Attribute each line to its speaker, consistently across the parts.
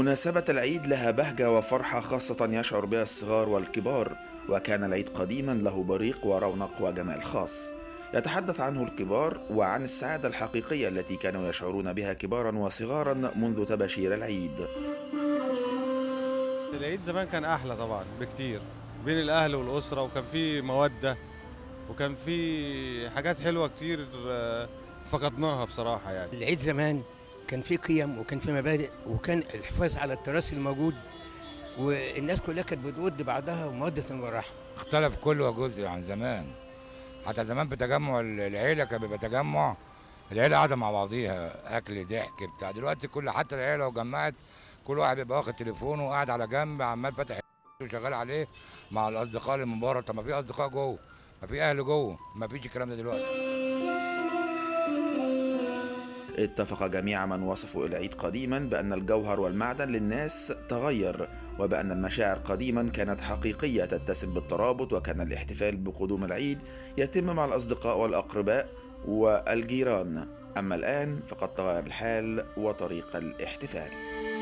Speaker 1: مناسبة العيد لها بهجة وفرحة خاصة يشعر بها الصغار والكبار وكان العيد قديما له بريق ورونق وجمال خاص يتحدث عنه الكبار وعن السعادة الحقيقية التي كانوا يشعرون بها كبارا وصغارا منذ تباشير العيد
Speaker 2: العيد زمان كان احلى طبعا بكتير بين الاهل والاسره وكان في موده وكان في حاجات حلوه كتير آه، فقدناها بصراحه يعني
Speaker 3: العيد زمان كان فيه قيم وكان فيه مبادئ وكان الحفاظ على التراث الموجود والناس كلها كانت بتود بعضها ومودة ورحمة
Speaker 4: اختلف كل وجزء عن زمان حتى زمان بتجمع العيله كان بيبقى تجمع العيله قاعده مع بعضيها اكل ضحك بتاع دلوقتي كل حتى العيله لو جمعت كل واحد بيبقى واخد تليفونه وقاعد على جنب عمال فاتح وشغال عليه مع الاصدقاء اللي من بره طب ما في اصدقاء جوه ما في اهل جوه ما فيش الكلام ده دلوقتي
Speaker 1: اتفق جميع من وصفوا العيد قديما بأن الجوهر والمعدن للناس تغير وبأن المشاعر قديما كانت حقيقية تتسم بالترابط وكان الاحتفال بقدوم العيد يتم مع الأصدقاء والأقرباء والجيران أما الآن فقد تغير الحال وطريق الاحتفال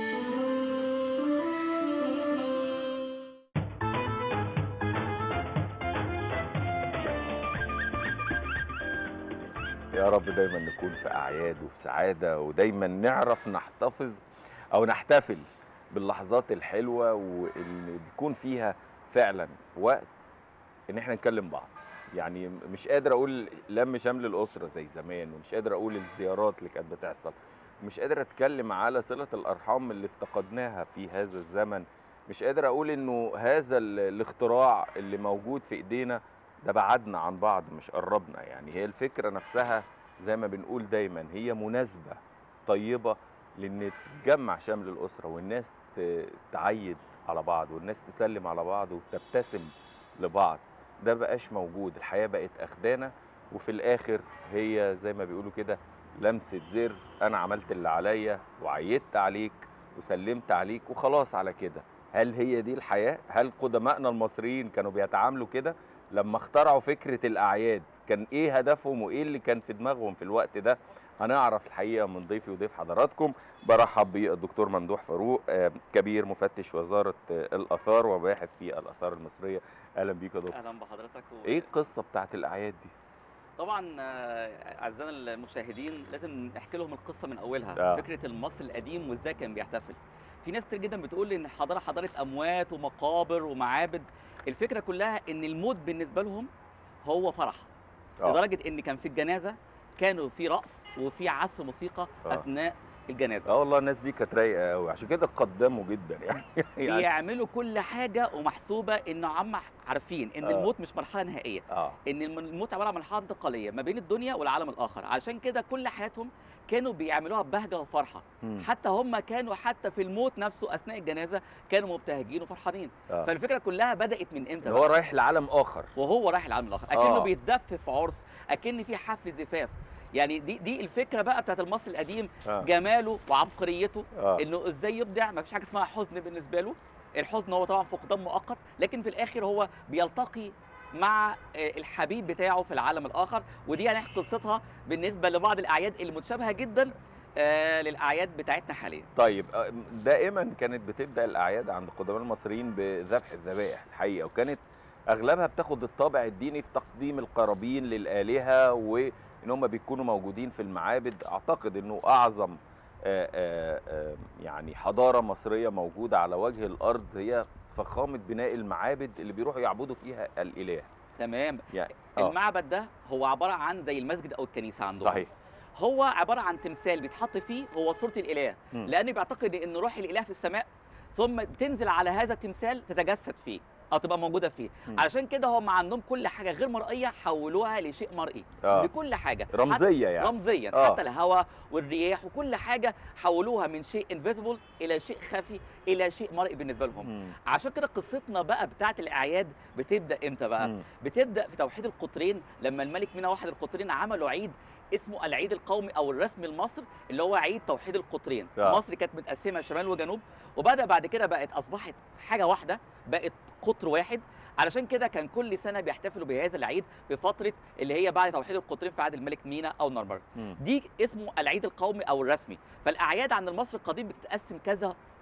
Speaker 5: يا رب دايما نكون في اعياد وفي سعاده ودايما نعرف نحتفظ او نحتفل باللحظات الحلوه واللي بيكون فيها فعلا وقت ان احنا نكلم بعض يعني مش قادر اقول لم شمل الاسره زي زمان ومش قادر اقول الزيارات اللي كانت بتحصل مش قادر اتكلم على صله الارحام اللي افتقدناها في هذا الزمن مش قادر اقول انه هذا ال- الاختراع اللي موجود في ايدينا ده بعدنا عن بعض مش قربنا يعني هي الفكرة نفسها زي ما بنقول دايما هي مناسبة طيبة لان تجمع شمل الأسرة والناس ت- تعيد على بعض والناس تسلم على بعض وتبتسم لبعض ده بقاش موجود الحياة بقت أخدانة وفي الآخر هي زي ما بيقولوا كده لمسة زر أنا عملت اللي عليا وعيدت عليك وسلمت عليك وخلاص على كده هل هي دي الحياة؟ هل قدمائنا المصريين كانوا بيتعاملوا كده؟ لما اخترعوا فكرة الأعياد كان إيه هدفهم وإيه اللي كان في دماغهم في الوقت ده هنعرف الحقيقة من ضيفي وضيف حضراتكم برحب بالدكتور ممدوح فاروق آه، كبير مفتش وزارة آه، الآثار وباحث في الآثار المصرية أهلا بيك يا دكتور
Speaker 6: اهلا بحضرتك و...
Speaker 5: إيه القصة بتاعت الأعياد دي؟
Speaker 6: طبعا آه، اعزائنا المشاهدين لازم نحكي لهم القصه من اولها
Speaker 5: آه.
Speaker 6: فكره المصري القديم وازاي كان بيحتفل في ناس كتير جدا بتقول ان حضاره حضاره اموات ومقابر ومعابد الفكره كلها ان الموت بالنسبه لهم هو فرح
Speaker 5: آه.
Speaker 6: لدرجه ان كان في الجنازه كانوا في رقص وفي عزف موسيقى
Speaker 5: آه.
Speaker 6: اثناء الجنازه
Speaker 5: اه والله الناس دي كانت رايقة قوي عشان كده قدموا جدا يعني يعني
Speaker 6: بيعملوا كل حاجه ومحسوبه ان هم عارفين ان
Speaker 5: آه.
Speaker 6: الموت مش مرحله نهائيه
Speaker 5: اه
Speaker 6: ان الم- الموت عباره عن مرحله انتقاليه ما بين الدنيا والعالم الاخر علشان كده كل حياتهم كانوا بيعملوها ببهجه وفرحه
Speaker 5: مم.
Speaker 6: حتى هم كانوا حتى في الموت نفسه اثناء الجنازه كانوا مبتهجين وفرحانين
Speaker 5: آه.
Speaker 6: فالفكره كلها بدات من امتى
Speaker 5: اللي هو
Speaker 6: بقى؟
Speaker 5: رايح لعالم آخر
Speaker 6: وهو رايح العالم الاخر اكنه
Speaker 5: آه.
Speaker 6: بيتدف في عرس اكن في حفل زفاف يعني دي دي الفكره بقى بتاعت المصري القديم
Speaker 5: آه.
Speaker 6: جماله وعبقريته
Speaker 5: آه.
Speaker 6: انه ازاي يبدع ما فيش حاجه اسمها حزن بالنسبه له الحزن هو طبعا فقدان مؤقت لكن في الاخر هو بيلتقي مع آه، الحبيب بتاعه في العالم الاخر ودي هنحكي قصتها بالنسبه لبعض الاعياد اللي متشابهه جدا آه، للاعياد بتاعتنا حاليا
Speaker 5: طيب آه، دائما كانت بتبدا الاعياد عند قدماء المصريين بذبح الذبائح الحقيقه وكانت اغلبها بتاخد الطابع الديني في تقديم القرابين للالهه وان هم بيكونوا موجودين في المعابد اعتقد انه اعظم آه، آه، آه، يعني حضاره مصريه موجوده على وجه الارض هي فخامه بناء المعابد اللي بيروحوا يعبدوا فيها الاله
Speaker 6: تمام
Speaker 5: يعني آه.
Speaker 6: المعبد ده هو عباره عن زي المسجد او الكنيسه عندهم
Speaker 5: صحيح
Speaker 6: هو عباره عن تمثال بيتحط فيه هو صوره الاله
Speaker 5: مم.
Speaker 6: لانه بيعتقد ان روح الاله في السماء ثم بتنزل على هذا التمثال تتجسد فيه او تبقى موجوده فيه
Speaker 5: مم.
Speaker 6: علشان كده هم عندهم كل حاجه غير مرئيه حولوها لشيء مرئي
Speaker 5: آه.
Speaker 6: بكل حاجه حتى
Speaker 5: رمزيه يعني
Speaker 6: رمزيا
Speaker 5: آه.
Speaker 6: حتى الهواء والرياح وكل حاجه حولوها من شيء انفيزبل الى شيء خفي الى شيء مرئي بالنسبه لهم
Speaker 5: مم.
Speaker 6: عشان كده قصتنا بقى بتاعت الاعياد بتبدا امتى بقى
Speaker 5: مم.
Speaker 6: بتبدا في توحيد القطرين لما الملك مينا واحد القطرين عملوا عيد اسمه العيد القومي او الرسمي لمصر اللي هو عيد توحيد القطرين
Speaker 5: آه.
Speaker 6: مصر كانت متقسمه شمال وجنوب وبدا بعد كده بقت اصبحت حاجه واحده بقت قطر واحد علشان كده كان كل سنه بيحتفلوا بهذا العيد في فتره اللي هي بعد توحيد القطرين في عهد الملك مينا او نرمر
Speaker 5: مم.
Speaker 6: دي اسمه العيد القومي او الرسمي فالاعياد عند المصري القديم بتتقسم كذا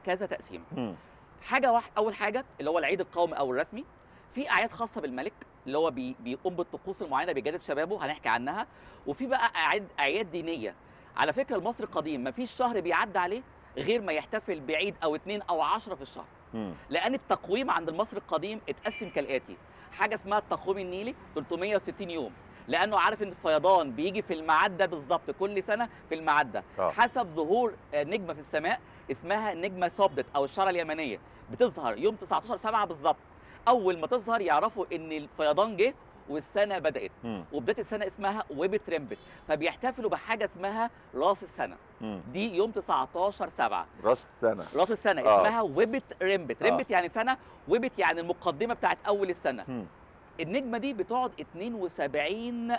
Speaker 6: كذا تقسيم
Speaker 5: مم.
Speaker 6: حاجه واحد اول حاجه اللي هو العيد القومي او الرسمي في اعياد خاصه بالملك اللي هو بي بيقوم بالطقوس المعينه بيجدد شبابه هنحكي عنها وفي بقى اعياد اعياد دينيه على فكره المصري القديم ما فيش شهر بيعدي عليه غير ما يحتفل بعيد او اتنين او عشرة في الشهر
Speaker 5: مم.
Speaker 6: لان التقويم عند المصري القديم اتقسم كالاتي حاجه اسمها التقويم النيلي 360 يوم لانه عارف ان الفيضان بيجي في الميعاد ده بالظبط كل سنه في الميعاد ده
Speaker 5: آه.
Speaker 6: حسب ظهور آه، نجمه في السماء اسمها نجمه سوبدت او الشاره اليمنيه بتظهر يوم 19 7 بالظبط اول ما تظهر يعرفوا ان الفيضان جه والسنه بدات
Speaker 5: مم.
Speaker 6: وبدايه السنه اسمها ويبت ريمبت فبيحتفلوا بحاجه اسمها راس السنه
Speaker 5: مم.
Speaker 6: دي يوم 19 7
Speaker 5: راس السنه
Speaker 6: راس السنه
Speaker 5: آه.
Speaker 6: اسمها ويبت ريمبت
Speaker 5: آه.
Speaker 6: ريمبت يعني سنه ويبت يعني المقدمه بتاعت اول السنه
Speaker 5: مم.
Speaker 6: النجمه دي بتقعد 72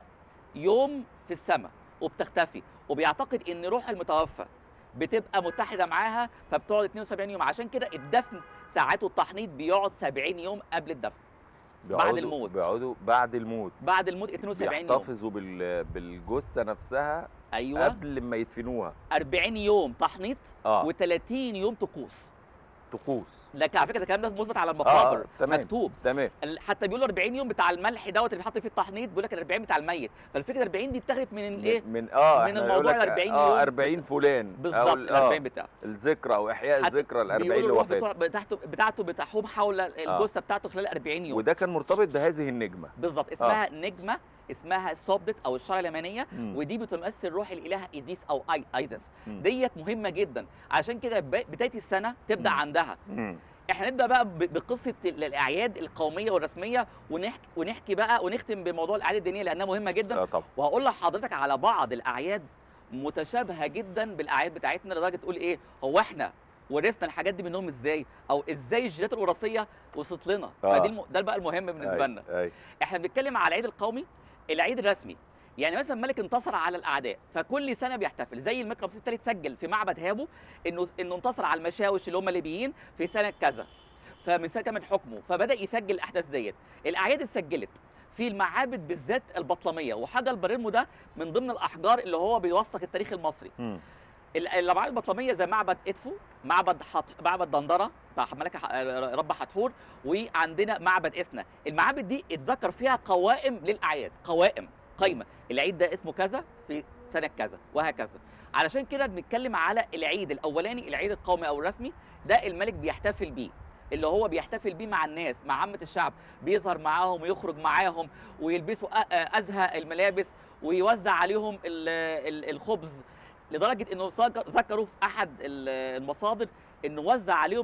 Speaker 6: يوم في السماء وبتختفي وبيعتقد ان روح المتوفى بتبقى متحده معاها فبتقعد 72 يوم عشان كده الدفن ساعات التحنيط بيقعد 70 يوم قبل الدفن بعد
Speaker 5: بيقعدوا-
Speaker 6: الموت.
Speaker 5: بيقعدوا بعد الموت
Speaker 6: بعد الموت 72 يوم
Speaker 5: بيحتفظوا بال... بالجثه نفسها
Speaker 6: ايوه
Speaker 5: قبل ما يدفنوها
Speaker 6: 40 يوم تحنيط
Speaker 5: اه
Speaker 6: و30 يوم طقوس
Speaker 5: طقوس
Speaker 6: لكن على فكره الكلام ده مثبت على المقابر
Speaker 5: تمام.
Speaker 6: مكتوب
Speaker 5: تمام
Speaker 6: ال- حتى بيقولوا 40 يوم بتاع الملح دوت اللي بيحط فيه التحنيط بيقول لك ال 40 بتاع الميت فالفكره 40 دي اتاخدت من الايه
Speaker 5: من, من اه
Speaker 6: من
Speaker 5: إحنا
Speaker 6: الموضوع
Speaker 5: يقول لك
Speaker 6: ال 40
Speaker 5: اه
Speaker 6: يوم
Speaker 5: 40 فلان أو
Speaker 6: بالظبط
Speaker 5: ال-
Speaker 6: ال 40
Speaker 5: آه
Speaker 6: بتاعه
Speaker 5: الذكرى او احياء
Speaker 6: حتى
Speaker 5: الذكرى ال 40
Speaker 6: بيقولوا الروح
Speaker 5: لوفاته
Speaker 6: بتوع بتاعته بتاعته بتحوم حول الجثه بتاعته خلال 40 يوم
Speaker 5: وده كان مرتبط بهذه النجمه
Speaker 6: بالظبط اسمها نجمه اسمها سوبدت او الشاره اليمنيه
Speaker 5: مم.
Speaker 6: ودي بتمثل روح الاله ايزيس او اي ايزس
Speaker 5: مم.
Speaker 6: ديت مهمه جدا عشان كده ب- بدايه السنه تبدا
Speaker 5: مم.
Speaker 6: عندها
Speaker 5: مم.
Speaker 6: احنا نبدا بقى ب- بقصه ال- الاعياد القوميه والرسميه ونحكي ونحكي بقى ونختم بموضوع الاعياد الدينيه لانها مهمه جدا
Speaker 5: اه طبعا
Speaker 6: وهقول لحضرتك على بعض الاعياد متشابهه جدا بالاعياد بتاعتنا لدرجه تقول ايه هو احنا ورثنا الحاجات دي منهم ازاي او ازاي الجينات الوراثيه وصلت لنا
Speaker 5: آه.
Speaker 6: فدي الم... ده بقى المهم بالنسبه لنا
Speaker 5: أي. أي.
Speaker 6: احنا بنتكلم على العيد القومي العيد الرسمي يعني مثلا ملك انتصر على الاعداء فكل سنه بيحتفل زي الملك رمسيس الثالث سجل في معبد هابو انه انه انتصر على المشاوش اللي هم الليبيين في سنه كذا فمن سنه من حكمه فبدا يسجل الاحداث ديت الاعياد اتسجلت في المعابد بالذات البطلميه وحجر بريمو ده من ضمن الاحجار اللي هو بيوثق التاريخ المصري
Speaker 5: مم.
Speaker 6: ال- المعابد البطلميه زي معبد ادفو معبد حط... معبد دندره بتاع ملكه ح- رب حتحور وعندنا معبد اسنا المعابد دي اتذكر فيها قوائم للاعياد قوائم قايمه العيد ده اسمه كذا في سنه كذا وهكذا علشان كده بنتكلم على العيد الاولاني العيد القومي او الرسمي ده الملك بيحتفل بيه اللي هو بيحتفل بيه مع الناس مع عامه الشعب بيظهر معاهم ويخرج معاهم ويلبسوا أ- أ- ازهى الملابس ويوزع عليهم ال- ال- الخبز لدرجه انه ذكر- ذكروا في احد ال- المصادر انه وزع عليهم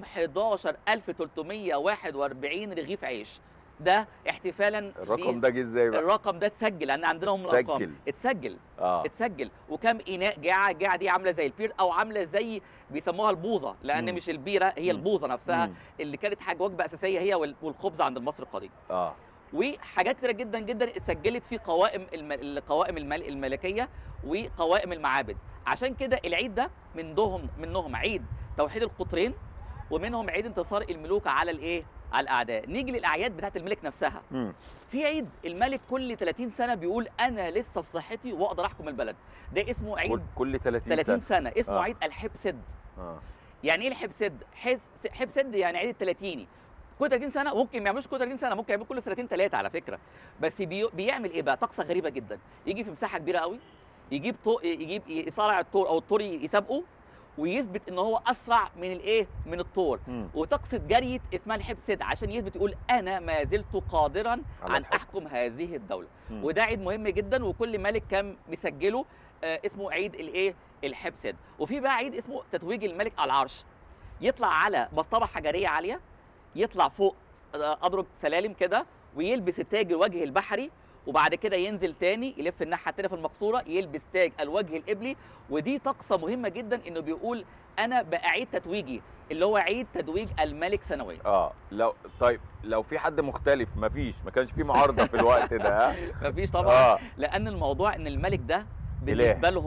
Speaker 6: 11341 رغيف عيش ده احتفالا
Speaker 5: الرقم ده جه ازاي بقى
Speaker 6: الرقم ده اتسجل لان عندنا هم الارقام
Speaker 5: اتسجل.
Speaker 6: اتسجل
Speaker 5: اه
Speaker 6: اتسجل وكم اناء جاعه الجاعه دي عامله زي البير او عامله زي بيسموها البوظه لان
Speaker 5: مم.
Speaker 6: مش البيره هي
Speaker 5: مم.
Speaker 6: البوظه نفسها
Speaker 5: مم.
Speaker 6: اللي كانت حاجه وجبه اساسيه هي وال- والخبز عند المصري القديم
Speaker 5: اه
Speaker 6: وحاجات كتيره جدا جدا اتسجلت في قوائم الم... القوائم المل... الملكيه وقوائم المعابد عشان كده العيد ده من دهم منهم عيد توحيد القطرين ومنهم عيد انتصار الملوك على الايه على الاعداء نيجي للاعياد بتاعت الملك نفسها
Speaker 5: مم.
Speaker 6: في عيد الملك كل 30 سنه بيقول انا لسه في صحتي واقدر احكم البلد ده اسمه
Speaker 5: كل,
Speaker 6: عيد
Speaker 5: كل 30
Speaker 6: 30
Speaker 5: سنه
Speaker 6: سنه اسمه
Speaker 5: آه.
Speaker 6: عيد الحبسد
Speaker 5: اه
Speaker 6: يعني ايه الحبسد حس حبسد يعني عيد التلاتيني كل 30 سنه ممكن ما يعملوش كل 30 سنه ممكن يعمل كل سنتين ثلاثه على فكره بس بي... بيعمل ايه بقى طقسه غريبه جدا يجي في مساحه كبيره قوي يجيب طو... يجيب يصارع الطور او الطور يسابقه ويثبت ان هو اسرع من الايه من الطور
Speaker 5: مم.
Speaker 6: وطقسه جريه اسمها الحبسد عشان يثبت يقول انا ما زلت قادرا
Speaker 5: على
Speaker 6: عن
Speaker 5: الحكم.
Speaker 6: احكم هذه الدوله
Speaker 5: مم.
Speaker 6: وده عيد مهم جدا وكل ملك كان مسجله آه اسمه عيد الايه الحبسد وفي بقى عيد اسمه تتويج الملك على العرش يطلع على مصطبه حجريه عاليه يطلع فوق آه، اضرب سلالم كده ويلبس التاج الوجه البحري وبعد كده ينزل تاني يلف الناحيه التانيه في المقصوره يلبس تاج الوجه القبلي ودي طقسه مهمه جدا انه بيقول انا باعيد تتويجي اللي هو عيد تتويج الملك سنويا
Speaker 5: اه لو طيب لو في حد مختلف مفيش ما كانش في معارضه في الوقت ده ها
Speaker 6: مفيش طبعا
Speaker 5: اه
Speaker 6: لان الموضوع ان الملك ده
Speaker 5: إله.
Speaker 6: بالنسبه لهم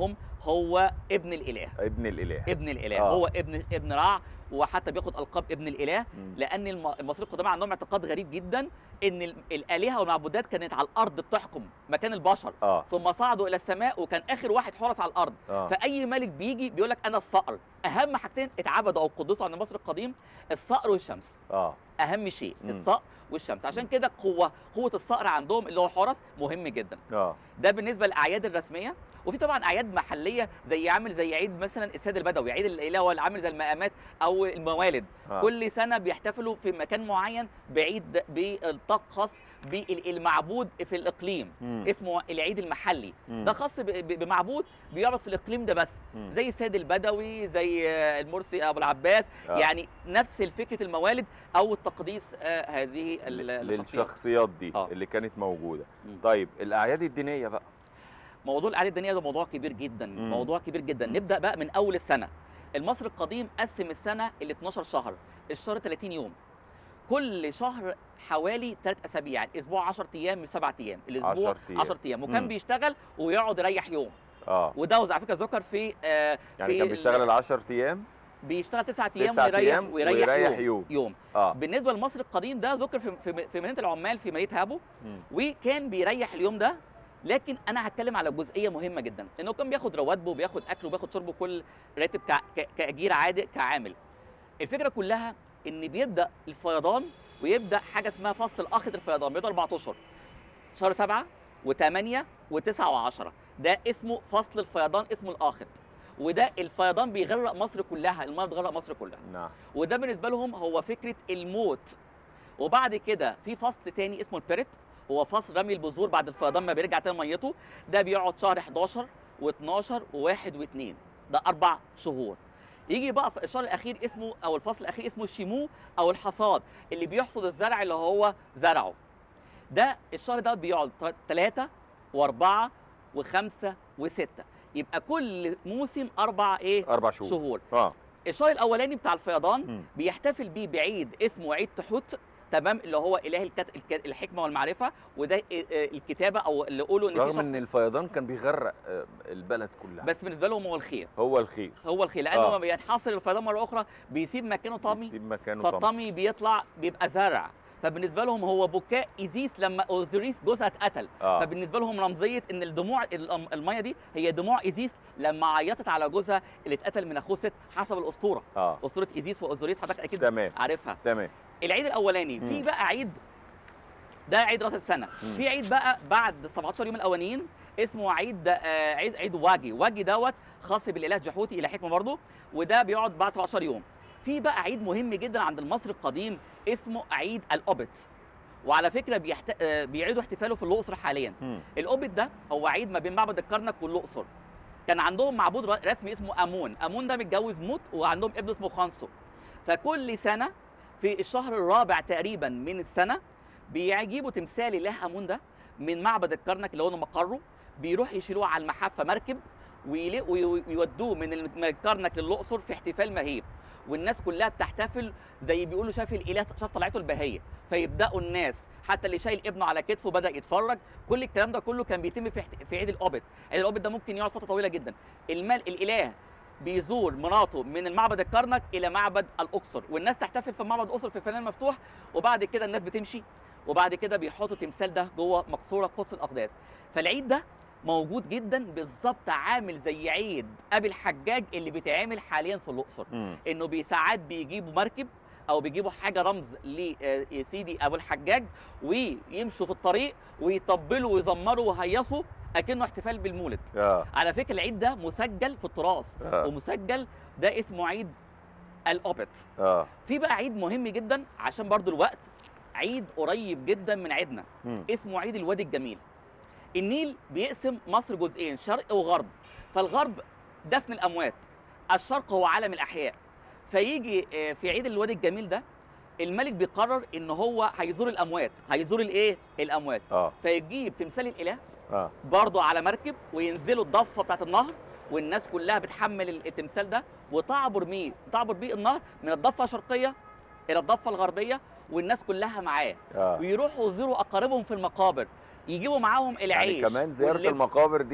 Speaker 6: هو ابن الاله
Speaker 5: ابن الاله
Speaker 6: ابن الاله
Speaker 5: آه.
Speaker 6: هو ابن ابن رع وحتى بياخد القاب ابن الاله
Speaker 5: مم.
Speaker 6: لان الم- المصريين القدامى عندهم اعتقاد غريب جدا ان ال- الالهه والمعبودات كانت على الارض بتحكم مكان البشر
Speaker 5: اه
Speaker 6: ثم صعدوا الى السماء وكان اخر واحد حرس على الارض
Speaker 5: اه
Speaker 6: فاي ملك بيجي بيقول لك انا الصقر اهم حاجتين اتعبدوا او قدسوا عند مصر القديم الصقر والشمس
Speaker 5: اه
Speaker 6: اهم شيء
Speaker 5: مم.
Speaker 6: الصقر والشمس عشان كده قوه قوه الصقر عندهم اللي هو حرس مهم جدا
Speaker 5: اه
Speaker 6: ده بالنسبه للاعياد الرسميه وفي طبعا اعياد محليه زي عامل زي عيد مثلا السيد البدوي عيد الاله هو اللي عامل زي المقامات او الموالد
Speaker 5: آه.
Speaker 6: كل سنه بيحتفلوا في مكان معين بعيد بنطاق خاص بالمعبود في الاقليم
Speaker 5: مم.
Speaker 6: اسمه العيد المحلي
Speaker 5: مم.
Speaker 6: ده خاص ب- ب- بمعبود بيعبد في الاقليم ده بس
Speaker 5: مم.
Speaker 6: زي السيد البدوي زي آه، المرسي ابو العباس
Speaker 5: آه.
Speaker 6: يعني نفس فكره الموالد او التقديس آه، هذه ال- الشخصيات
Speaker 5: للشخصيات دي
Speaker 6: آه.
Speaker 5: اللي كانت موجوده
Speaker 6: مم.
Speaker 5: طيب الاعياد الدينيه بقى
Speaker 6: موضوع الاعياد الدينيه ده موضوع كبير جدا
Speaker 5: مم.
Speaker 6: موضوع كبير جدا
Speaker 5: مم.
Speaker 6: نبدا بقى من اول السنه المصري القديم قسم السنه ل 12 شهر الشهر 30 يوم كل شهر حوالي 3 اسابيع الاسبوع 10 ايام من 7 ايام الاسبوع
Speaker 5: 10 أيام.
Speaker 6: 10 ايام وكان
Speaker 5: مم.
Speaker 6: بيشتغل ويقعد يريح يوم
Speaker 5: اه
Speaker 6: وده على فكره ذكر في آه
Speaker 5: يعني
Speaker 6: في
Speaker 5: كان
Speaker 6: ال-
Speaker 5: بيشتغل ال 10 ايام
Speaker 6: بيشتغل 9 ايام
Speaker 5: تسعة
Speaker 6: ويريح
Speaker 5: أيام
Speaker 6: ويريح,
Speaker 5: ويريح
Speaker 6: يوم,
Speaker 5: يوم.
Speaker 6: يوم.
Speaker 5: اه
Speaker 6: بالنسبه لمصر القديم ده ذكر في في, في مدينه العمال في مدينه هابو
Speaker 5: مم.
Speaker 6: وكان بيريح اليوم ده لكن انا هتكلم على جزئيه مهمه جدا انه كان بياخد رواتبه وبياخد اكله وبياخد شربه كل راتب كع- ك- كاجير عادي كعامل الفكره كلها ان بيبدا الفيضان ويبدا حاجه اسمها فصل الاخر الفيضان بيبدا 4 اشهر شهر 7 و8 و9 و10 ده اسمه فصل الفيضان اسمه الاخر وده الفيضان بيغرق مصر كلها الميه بتغرق مصر كلها
Speaker 5: نعم
Speaker 6: وده بالنسبه لهم هو فكره الموت وبعد كده في فصل تاني اسمه البيرت هو فصل رمي البذور بعد الفيضان ما بيرجع تاني ميته ده بيقعد شهر 11 و12 و1 و2 ده اربع شهور يجي بقى في الشهر الاخير اسمه او الفصل الاخير اسمه الشيمو او الحصاد اللي بيحصد الزرع اللي هو زرعه ده الشهر ده بيقعد ثلاثة وأربعة وخمسة وستة يبقى كل موسم أربع إيه
Speaker 5: اربع شهور
Speaker 6: شهور
Speaker 5: اه
Speaker 6: الشهر الاولاني بتاع الفيضان
Speaker 5: مم.
Speaker 6: بيحتفل بيه بعيد اسمه عيد تحوت تمام اللي هو اله الكت... الك- الحكمه والمعرفه وده آه، آه، الكتابه او اللي يقولوا ان في
Speaker 5: رغم
Speaker 6: شخص
Speaker 5: ان الفيضان كان بيغرق آه، البلد كلها
Speaker 6: بس بالنسبه لهم هو الخير
Speaker 5: هو الخير
Speaker 6: هو الخير لانه
Speaker 5: آه.
Speaker 6: لما بينحصر الفيضان مره اخرى بيسيب مكانه طامي
Speaker 5: يسيب مكانه طمي
Speaker 6: فالطمي بيطلع بيبقى زرع فبالنسبه لهم هو بكاء ايزيس لما اوزوريس جوزها اتقتل
Speaker 5: اه
Speaker 6: فبالنسبه لهم رمزيه ان الدموع الأم- الميه دي هي دموع ايزيس لما عيطت على جوزها اللي اتقتل من اخوه ست حسب الاسطوره
Speaker 5: اه
Speaker 6: اسطوره ايزيس واوزوريس حضرتك اكيد
Speaker 5: تمام
Speaker 6: عارفها
Speaker 5: تمام
Speaker 6: العيد الاولاني
Speaker 5: مم.
Speaker 6: في بقى عيد ده عيد راس السنه
Speaker 5: مم.
Speaker 6: في عيد بقى بعد 17 يوم الاولانيين اسمه عيد آه عيد عيد واجي واجي دوت خاص بالاله جحوتي اله حكمه برضه وده بيقعد بعد 17 يوم في بقى عيد مهم جدا عند المصري القديم اسمه عيد الاوبت وعلى فكره بيحت... آه بيعيدوا احتفاله في الاقصر حاليا
Speaker 5: مم.
Speaker 6: الاوبت ده هو عيد ما بين معبد الكرنك والاقصر كان عندهم معبود ر- رسمي اسمه امون امون ده متجوز موت وعندهم ابن اسمه خانسو فكل سنه في الشهر الرابع تقريبا من السنه بيجيبوا تمثال اله امون ده من معبد الكرنك اللي هو مقره بيروح يشيلوه على المحافه مركب ويلي- وي- ويودوه من الم- الكرنك للاقصر في احتفال مهيب والناس كلها بتحتفل زي بيقولوا شاف الاله شاف طلعته البهيه فيبداوا الناس حتى اللي شايل ابنه على كتفه بدا يتفرج كل الكلام ده كله كان بيتم في احت- في عيد الاوبت عيد الاوبت ده ممكن يقعد فتره طويله جدا المال الاله بيزور مراته من المعبد الكرنك الى معبد الاقصر والناس تحتفل في معبد الاقصر في فنان مفتوح وبعد كده الناس بتمشي وبعد كده بيحطوا تمثال ده جوه مقصوره قدس الاقداس فالعيد ده موجود جدا بالظبط عامل زي عيد ابي الحجاج اللي بيتعمل حاليا في الاقصر
Speaker 5: مم.
Speaker 6: انه بي- ساعات بيجيبوا مركب او بيجيبوا حاجه رمز لسيدي ابو الحجاج ويمشوا في الطريق ويطبلوا ويزمروا ويهيصوا اكنه احتفال بالمولد
Speaker 5: اه
Speaker 6: على فكره العيد ده مسجل في التراث
Speaker 5: اه
Speaker 6: ومسجل ده اسمه عيد الاوبت
Speaker 5: اه
Speaker 6: في بقى عيد مهم جدا عشان برضو الوقت عيد قريب جدا من عيدنا
Speaker 5: مم.
Speaker 6: اسمه عيد الوادي الجميل النيل بيقسم مصر جزئين شرق وغرب فالغرب دفن الاموات الشرق هو عالم الاحياء فيجي آه، في عيد الوادي الجميل ده الملك بيقرر ان هو هيزور الاموات هيزور الايه الاموات
Speaker 5: اه
Speaker 6: فيجيب تمثال الاله
Speaker 5: اه
Speaker 6: برضه على مركب وينزلوا الضفه بتاعت النهر والناس كلها بتحمل ال- التمثال ده وتعبر بيه تعبر بيه النهر من الضفه الشرقيه الى الضفه الغربيه والناس كلها معاه
Speaker 5: اه
Speaker 6: ويروحوا يزوروا اقاربهم في المقابر يجيبوا معاهم العيش
Speaker 5: يعني كمان زياره
Speaker 6: واللبس.
Speaker 5: المقابر دي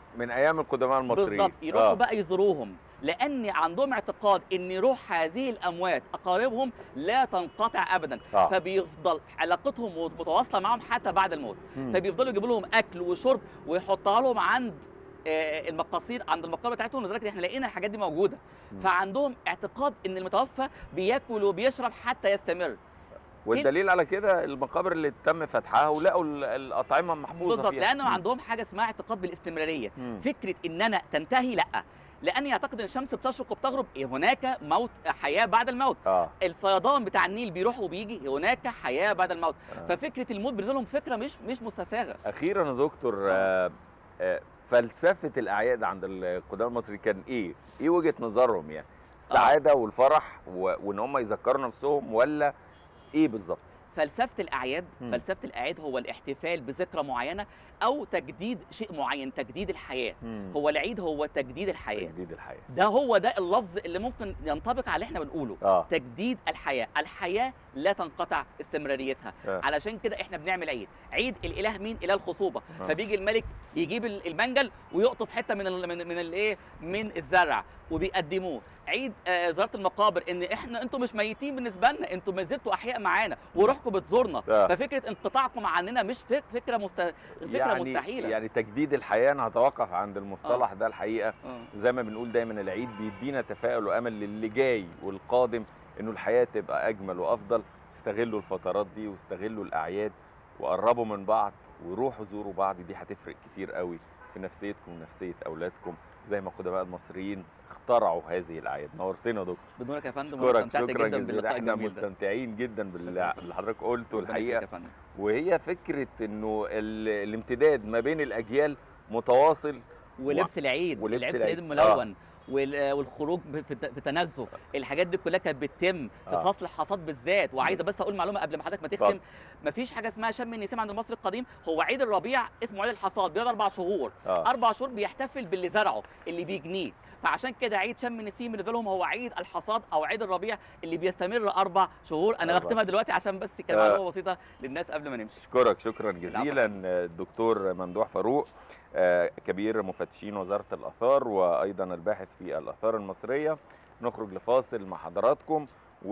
Speaker 5: من ايام القدماء المصريين
Speaker 6: بالظبط يروحوا
Speaker 5: آه.
Speaker 6: بقى يزوروهم لان عندهم اعتقاد ان روح هذه الاموات اقاربهم لا تنقطع ابدا
Speaker 5: آه.
Speaker 6: فبيفضل علاقتهم متواصله معهم حتى بعد الموت
Speaker 5: مم.
Speaker 6: فبيفضلوا يجيبوا لهم اكل وشرب ويحطها لهم عند آه، المقاصير عند المقابر بتاعتهم لدرجه ان احنا لقينا الحاجات دي موجوده
Speaker 5: مم.
Speaker 6: فعندهم اعتقاد ان المتوفى بياكل وبيشرب حتى يستمر
Speaker 5: والدليل على كده المقابر اللي تم فتحها ولقوا ال- الاطعمه محفوظه
Speaker 6: بالظبط
Speaker 5: فيها
Speaker 6: لانه
Speaker 5: مم.
Speaker 6: عندهم حاجه اسمها اعتقاد بالاستمراريه
Speaker 5: مم.
Speaker 6: فكره ان انا تنتهي لا لان يعتقد ان الشمس بتشرق وبتغرب إيه هناك موت حياه بعد الموت
Speaker 5: اه
Speaker 6: الفيضان بتاع النيل بيروح وبيجي هناك حياه بعد الموت
Speaker 5: آه.
Speaker 6: ففكره الموت بالنسبه لهم فكره مش مش مستساغه
Speaker 5: اخيرا يا دكتور آه، آه، فلسفه الاعياد عند القدماء المصريين كان ايه؟ ايه وجهه نظرهم يعني؟
Speaker 6: آه.
Speaker 5: السعاده والفرح و- وان هم يذكروا نفسهم ولا ايه بالظبط؟
Speaker 6: فلسفه الاعياد
Speaker 5: مم.
Speaker 6: فلسفه الاعياد هو الاحتفال بذكرى معينه او تجديد شيء معين تجديد الحياه هو العيد هو تجديد الحياه
Speaker 5: تجديد الحياه
Speaker 6: ده هو ده اللفظ اللي ممكن ينطبق على اللي احنا بنقوله
Speaker 5: اه
Speaker 6: تجديد الحياه الحياه لا تنقطع استمراريتها
Speaker 5: آه.
Speaker 6: علشان كده احنا بنعمل عيد عيد الاله مين اله الخصوبه
Speaker 5: آه.
Speaker 6: فبيجي الملك يجيب ال- المنجل ويقطف حته من ال من, من الايه من الزرع وبيقدموه عيد آه زياره المقابر ان احنا انتم مش ميتين بالنسبه لنا انتم ما زلتوا احياء معانا وروحكم بتزورنا
Speaker 5: آه.
Speaker 6: ففكره انقطاعكم عننا مش فك- فكره مست... فكره
Speaker 5: يعني
Speaker 6: مستحيله
Speaker 5: يعني تجديد الحياه انا هتوقف عند المصطلح ده الحقيقه
Speaker 6: آه.
Speaker 5: زي ما بنقول دايما العيد بيدينا تفاؤل وامل للي جاي والقادم انه الحياه تبقى اجمل وافضل استغلوا الفترات دي واستغلوا الاعياد وقربوا من بعض وروحوا زوروا بعض دي هتفرق كتير قوي في نفسيتكم ونفسيه اولادكم زي ما القدماء المصريين اخترعوا هذه الاعياد نورتنا يا دكتور
Speaker 6: بدونك يا فندم
Speaker 5: اشكرك
Speaker 6: واستمتعت
Speaker 5: شكرا
Speaker 6: جدا
Speaker 5: جزيلا
Speaker 6: باللقاء
Speaker 5: احنا
Speaker 6: الجميل ده
Speaker 5: مستمتعين جدا باللي
Speaker 6: شكراً.
Speaker 5: اللي حضرتك قلته
Speaker 6: ربنا يخليك
Speaker 5: الحقيقه
Speaker 6: يا فندم.
Speaker 5: وهي فكره انه ال- الامتداد ما بين الاجيال متواصل
Speaker 6: ولبس العيد
Speaker 5: ولبس
Speaker 6: ولبس
Speaker 5: العيد.
Speaker 6: العيد الملون وال- والخروج ب- في الت- في تنزه الحاجات دي كلها كانت بتتم في
Speaker 5: آه.
Speaker 6: فصل الحصاد بالذات وعايزه بس اقول معلومه قبل ما حضرتك ما
Speaker 5: اتفضل.
Speaker 6: تختم مفيش حاجه اسمها شم النسيم عند المصري القديم هو عيد الربيع اسمه عيد الحصاد بيقعد اربع شهور
Speaker 5: اه
Speaker 6: اربع شهور بيحتفل باللي زرعه اللي بيجنيه فعشان كده عيد شم النسيم بالنسبه لهم هو عيد الحصاد او عيد الربيع اللي بيستمر اربع شهور انا
Speaker 5: أربع.
Speaker 6: بختمها دلوقتي عشان بس كده
Speaker 5: آه.
Speaker 6: معلومه بسيطه للناس قبل ما نمشي
Speaker 5: اشكرك شكرا جزيلا الدكتور ممدوح فاروق آه، كبير مفتشين وزاره الاثار وايضا الباحث في الاثار المصريه نخرج لفاصل مع حضراتكم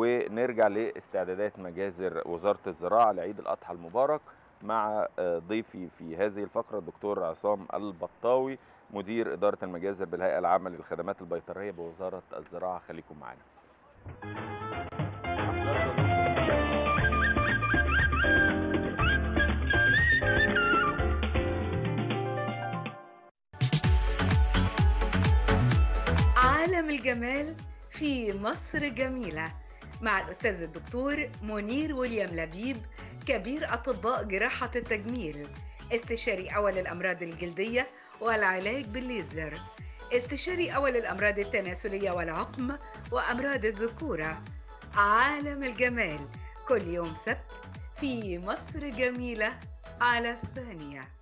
Speaker 5: ونرجع لاستعدادات مجازر وزاره الزراعه لعيد الاضحى المبارك مع آه، ضيفي في هذه الفقره الدكتور عصام البطاوي مدير اداره المجازر بالهيئه العامه للخدمات البيطريه بوزاره الزراعه خليكم معنا
Speaker 7: عالم الجمال في مصر جميلة مع الأستاذ الدكتور منير ويليام لبيب كبير أطباء جراحة التجميل استشاري أول الأمراض الجلدية والعلاج بالليزر استشاري أول الأمراض التناسلية والعقم وأمراض الذكورة عالم الجمال كل يوم سبت في مصر جميلة على الثانية